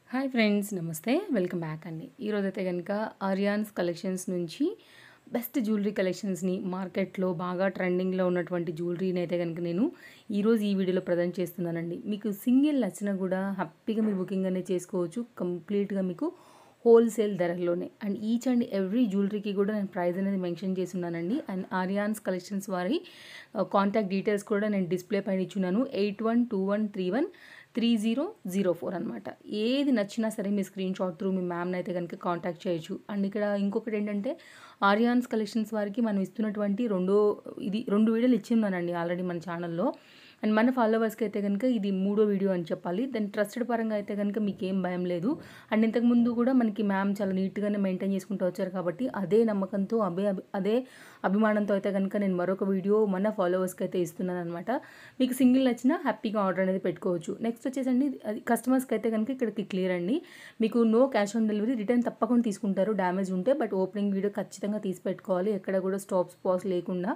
hi friends నమస్తే welcome back అండి ఈరోజైతే కనుక ఆర్యాన్స్ కలెక్షన్స్ నుంచి బెస్ట్ జ్యువెలరీ కలెక్షన్స్ని మార్కెట్లో బాగా ట్రెండింగ్లో ఉన్నటువంటి జ్యువెలరీని అయితే కనుక నేను ఈరోజు ఈ వీడియోలో ప్రజెంట్ చేస్తున్నానండి మీకు సింగిల్ నచ్చినా కూడా హ్యాపీగా మీరు బుకింగ్ అనేది చేసుకోవచ్చు కంప్లీట్గా మీకు హోల్సేల్ ధరల్లోనే అండ్ ఈచ్ అండ్ ఎవ్రీ జ్యువెలరీకి కూడా నేను ప్రైస్ అనేది మెన్షన్ చేసి ఉన్నానండి అండ్ ఆర్యాన్స్ కలెక్షన్స్ వారి కాంటాక్ట్ డీటెయిల్స్ కూడా నేను డిస్ప్లే పైన ఇచ్చున్నాను eight one two one three one three zero zero four అనమాట ఏది నచ్చినా సరే మీ స్క్రీన్ షాట్ త్రూ మీ మ్యామ్ని అయితే కనుక కాంటాక్ట్ చేయొచ్చు అండ్ ఇక్కడ ఇంకొకటి ఏంటంటే ఆర్యాన్స్ కలెక్షన్స్ వారికి మనం ఇస్తున్నటువంటి రెండో ఇది రెండు వీడియోలు ఇచ్చి ఉన్నానండి ఆల్రెడీ మన ఛానల్లో అండ్ మన ఫాలోవర్స్కి అయితే కనుక ఇది మూడో వీడియో అని చెప్పాలి దాని ట్రస్టెడ్ పరంగా అయితే కనుక మీకు ఏం భయం లేదు అండ్ ఇంతకుముందు కూడా మనకి మ్యామ్ చాలా నీట్గానే మెయింటైన్ చేసుకుంటూ వచ్చారు కాబట్టి అదే నమ్మకంతో అదే అదే అభిమానంతో అయితే కనుక నేను మరొక వీడియో మన ఫాలోవర్స్కి అయితే ఇస్తున్నాను అనమాట మీకు సింగిల్ నచ్చినా హ్యాపీగా ఆర్డర్ అనేది పెట్టుకోవచ్చు నెక్స్ట్ వచ్చేసండి అది కస్టమర్స్కి అయితే కనుక ఇక్కడికి క్లియర్ అండి మీకు no cash on delivery return తప్పకుండా తీసుకుంటారు డ్యామేజ్ ఉంటే బట్ ఓపెనింగ్ వీడియో ఖచ్చితంగా తీసి పెట్టుకోవాలి ఎక్కడ కూడా స్టాప్స్ పాస్ లేకుండా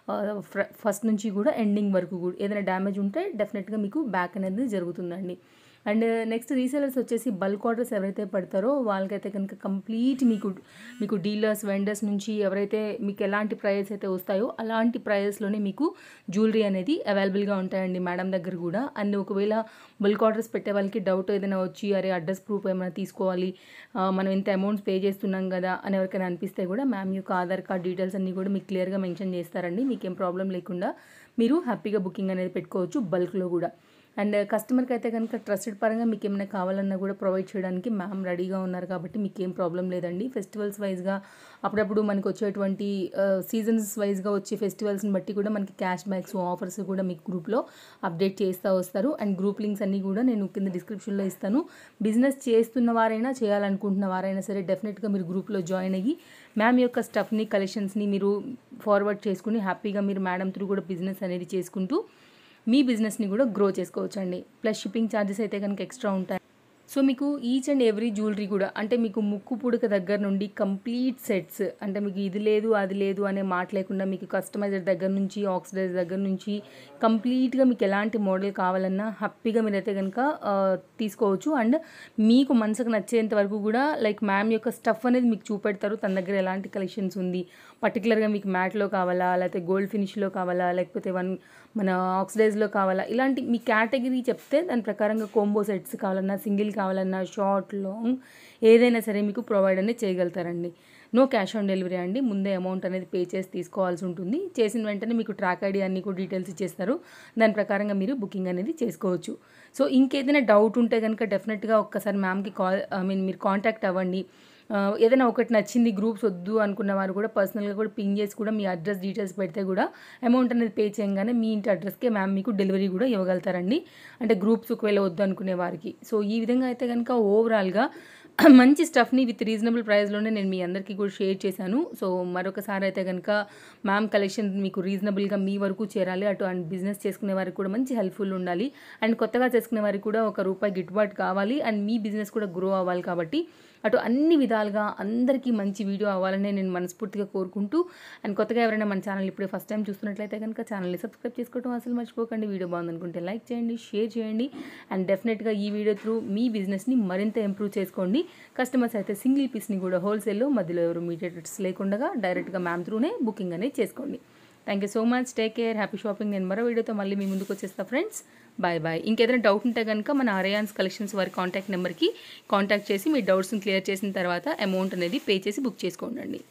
ఫస్ట్ నుంచి కూడా ఎండింగ్ వరకు కూడా ఏదైనా డ్యామేజ్ ఉంటే డెఫినెట్గా మీకు బ్యాక్ అనేది జరుగుతుందండి అండ్ నెక్స్ట్ రీసెలర్స్ వచ్చేసి బల్క్ ఆర్డర్స్ ఎవరైతే పడతారో వాళ్ళకైతే కనుక కంప్లీట్ మీకు మీకు డీలర్స్ వెండర్స్ నుంచి ఎవరైతే మీకు ఎలాంటి ప్రైజెస్ అయితే వస్తాయో అలాంటి ప్రైజెస్లోనే మీకు జ్యువెలరీ అనేది అవైలబుల్గా ఉంటాయండి మేడం దగ్గర కూడా అండ్ ఒకవేళ బల్క్ ఆర్డర్స్ పెట్టే వాళ్ళకి డౌట్ ఏదైనా వచ్చి అరే అడ్రస్ ప్రూఫ్ ఏమైనా తీసుకోవాలి మనం ఇంత అమౌంట్స్ పే చేస్తున్నాం కదా అని ఎవరికైనా అనిపిస్తే కూడా మ్యామ్ యొక్క ఆధార్ కార్డ్ డీటెయిల్స్ అన్నీ కూడా మీకు క్లియర్గా మెన్షన్ చేస్తారండి మీకు ఏం ప్రాబ్లం లేకుండా మీరు హ్యాపీగా బుకింగ్ అనేది పెట్టుకోవచ్చు బల్క్లో కూడా అండ్ కస్టమర్కి అయితే కనుక ట్రస్టెడ్ పరంగా మీకు ఏమైనా కావాలన్నా కూడా ప్రొవైడ్ చేయడానికి మ్యామ్ రెడీగా ఉన్నారు కాబట్టి మీకు ఏం ప్రాబ్లం లేదండి ఫెస్టివల్స్ వైజ్గా అప్పుడప్పుడు మనకి వచ్చేటువంటి సీజన్స్ వైజ్గా వచ్చే ఫెస్టివల్స్ని బట్టి కూడా మనకి క్యాష్ బ్యాక్స్ ఆఫర్స్ కూడా మీకు గ్రూప్లో అప్డేట్ చేస్తూ వస్తారు అండ్ గ్రూప్ లింక్స్ అన్నీ కూడా నేను కింద డిస్క్రిప్షన్లో ఇస్తాను బిజినెస్ చేస్తున్న వారైనా చేయాలనుకుంటున్న వారైనా సరే డెఫినెట్గా మీరు గ్రూప్లో జాయిన్ అయ్యి మ్యామ్ యొక్క స్టఫ్ని కలెక్షన్స్ని మీరు ఫార్వర్డ్ చేసుకుని హ్యాపీగా మీరు మేడం త్రూ కూడా బిజినెస్ అనేది చేసుకుంటూ మీ బిజినెస్ని కూడా గ్రో చేసుకోవచ్చండి ప్లస్ షిప్పింగ్ ఛార్జెస్ అయితే కనుక ఎక్స్ట్రా ఉంటాయి సో మీకు ఈచ్ అండ్ ఎవ్రీ జ్యువెలరీ కూడా అంటే మీకు ముక్కు పుడక దగ్గర నుండి కంప్లీట్ సెట్స్ అంటే మీకు ఇది లేదు అది లేదు అనే మాట లేకుండా మీకు కస్టమైజర్ దగ్గర నుంచి ఆక్సిడైజర్ దగ్గర నుంచి కంప్లీట్గా మీకు ఎలాంటి మోడల్ కావాలన్నా హ్యాపీగా మీరైతే కనుక తీసుకోవచ్చు అండ్ మీకు మనసుకు నచ్చేంత వరకు కూడా లైక్ మ్యామ్ యొక్క స్టఫ్ అనేది మీకు చూపెడతారు తన దగ్గర ఎలాంటి కలెక్షన్స్ ఉంది పర్టికులర్గా మీకు మ్యాట్లో కావాలా లేకపోతే గోల్డ్ ఫినిష్లో కావాలా లేకపోతే వన్ మన ఆక్సిడైజ్లో కావాలా ఇలాంటి మీ కేటగిరీ చెప్తే దాని ప్రకారంగా కోంబో సెట్స్ కావాలన్నా సింగిల్ కావాలన్నా షార్ట్ లాంగ్ ఏదైనా సరే మీకు ప్రొవైడ్ అనేది చేయగలుగుతారండి నో క్యాష్ ఆన్ డెలివరీ అండి ముందే అమౌంట్ అనేది పే చేసి తీసుకోవాల్సి ఉంటుంది చేసిన వెంటనే మీకు ట్రాక్ ఐడి అన్ని కూడా డీటెయిల్స్ ఇచ్చేస్తారు దాని ప్రకారంగా మీరు బుకింగ్ అనేది చేసుకోవచ్చు సో ఇంకేదైనా డౌట్ ఉంటే కనుక డెఫినెట్గా ఒక్కసారి మ్యామ్కి కాల్ ఐ మీన్ మీరు కాంటాక్ట్ అవ్వండి ఏదైనా ఒకటి నచ్చింది గ్రూప్స్ వద్దు అనుకున్న వారు కూడా పర్సనల్గా కూడా పింగ్ చేసి కూడా మీ అడ్రస్ డీటెయిల్స్ పెడితే కూడా అమౌంట్ అనేది పే చేయగానే మీ ఇంటి అడ్రస్కే మ్యామ్ మీకు డెలివరీ కూడా ఇవ్వగలుగుతారండి అంటే గ్రూప్స్ ఒకవేళ వద్దు అనుకునే వారికి సో ఈ విధంగా అయితే కనుక ఓవరాల్గా మంచి స్టఫ్ని విత్ రీజనబుల్ ప్రైస్లోనే నేను మీ అందరికీ కూడా షేర్ చేశాను సో మరొకసారి అయితే కనుక మ్యామ్ కలెక్షన్ మీకు రీజనబుల్గా మీ వరకు చేరాలి అటు అండ్ బిజినెస్ చేసుకునే వారికి కూడా మంచి హెల్ప్ఫుల్ ఉండాలి అండ్ కొత్తగా చేసుకునే వారికి కూడా ఒక రూపాయి గిట్టుబాటు కావాలి అండ్ మీ బిజినెస్ కూడా గ్రో అవ్వాలి కాబట్టి అటు అన్ని విధాలుగా అందరికీ మంచి వీడియో అవ్వాలని నేను మనస్ఫూర్తిగా కోరుకుంటూ అండ్ కొత్తగా ఎవరైనా మన ఛానల్ ఇప్పుడే ఫస్ట్ టైం చూస్తున్నట్లయితే కనుక ఛానల్ని సబ్స్క్రైబ్ చేసుకోవడం అసలు మర్చిపోకండి వీడియో బాగుందనుకుంటే లైక్ చేయండి షేర్ చేయండి అండ్ డెఫినెట్గా ఈ వీడియో త్రూ మీ బిజినెస్ని మరింత ఇంప్రూవ్ చేసుకోండి కస్టమర్స్ అయితే సింగిల్ పీస్ని కూడా హోల్సేల్లో మధ్యలో ఎవరు మీడియేటర్స్ లేకుండా డైరెక్ట్గా మ్యామ్ త్రూనే బుకింగ్ అనేది చేసుకోండి thank you so much take care happy shopping నేను మరో వీడియోతో మళ్ళీ మీ ముందుకు వచ్చేస్తా ఫ్రెండ్స్ బాయ్ బాయ్ ఇంకేదైనా డౌట్ ఉంటే కనుక మన అరయాన్స్ కలెక్షన్స్ వారి కాంటాక్ట్ నెంబర్కి కాంటాక్ట్ చేసి మీ డౌట్స్ని క్లియర్ చేసిన తర్వాత అమౌంట్ అనేది పే చేసి బుక్ చేసుకోండి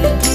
బాయ్